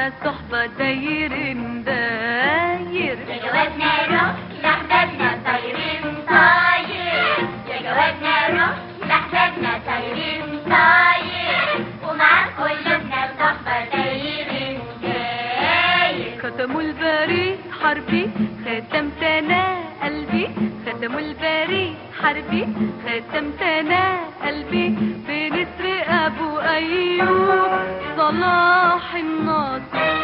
قلوبنا صحبة داير داير يا جوازنا روح لأحبابنا طايرين طاير يا جوازنا روح لأحبابنا طايرين طاير ومع قلوبنا صحبة دايرين داير ختموا البريد حربي ختمت انا قلبي ختموا البريد حربي ختمت انا قلبي بنسر ابو ايوب صلاح الناصر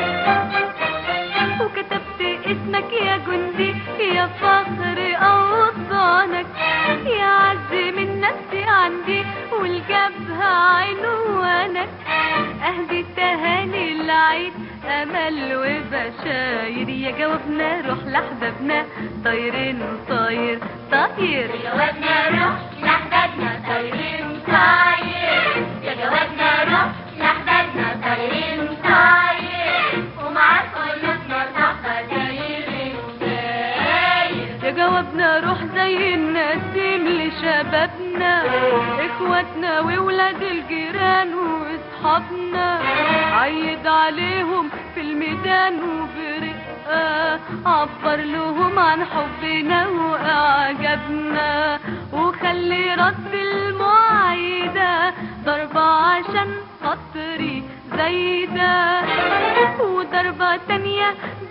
وكتبت اسمك يا جندي يا فخر اوطانك يا عز من نفسي عندي والجبهة عنوانك اهدي تهاني العيد امل وبشاير يا جوابنا روح لاحبابنا طايرين طاير طاير يا جوازنا روح لأحبابنا طايرين طاير يا جوازنا روح لأحبابنا طايرين طاير ومع قلوبنا صحبة دايرين داير يا جوابنا روح زي النسيم لشبابنا اخواتنا وولاد الجيران واصحابنا عيد عليهم في الميدان وبرقة عبر لهم عن حبنا واعجابنا وخلي رد المعايدة ضربة عشان خاطري زايدة وضربة تانية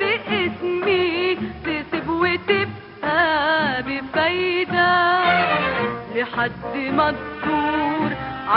باسمي تسيب وتبقى بفايدة لحد ما تدور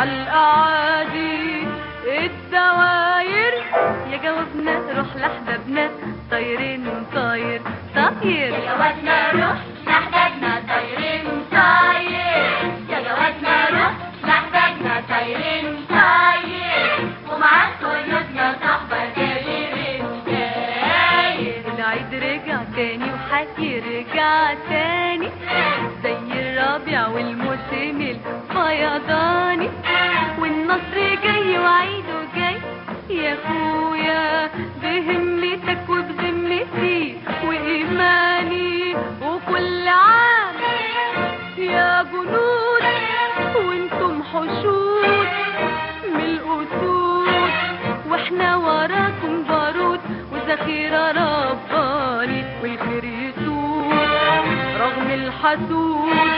عالأعادي الدواير يا جوابنا روح لأحبابنا طايرين طاير طاير يا جوازنا روح لأحبابنا طايرين طاير يا جوازنا روح لأحبابنا طايرين طاير ومع قلوبنا صحبة دايرين داير العيد رجع تاني وهيرجع تاني زي الربيع والموسم الفيضاني والنصر جاي وعيده جاي يا اخويا بهمتك وبذمتي وايماني وكل عام يا جنود وانتم حشود من الاسود واحنا وراكم بارود وذخيرة رباني والخير يسود رغم الحسود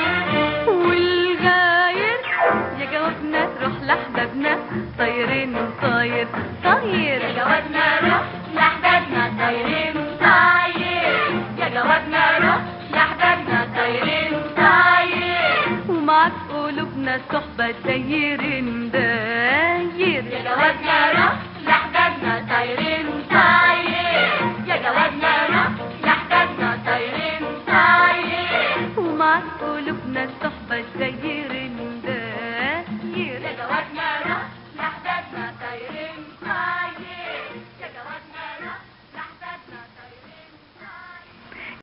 والغاير يا جوابنا روح لأحبابنا طايرين طاير طاير يا جوازنا روح لأحبابنا طايرين طاير يا جوازنا روح لأحبابنا طايرين طاير ومعك قلوبنا صحبة دايرين داير يا جوازنا روح لأحبابنا طايرين طاير يا جوازنا روح لأحبابنا طايرين طاير ومعك قلوبنا صحبة دايرين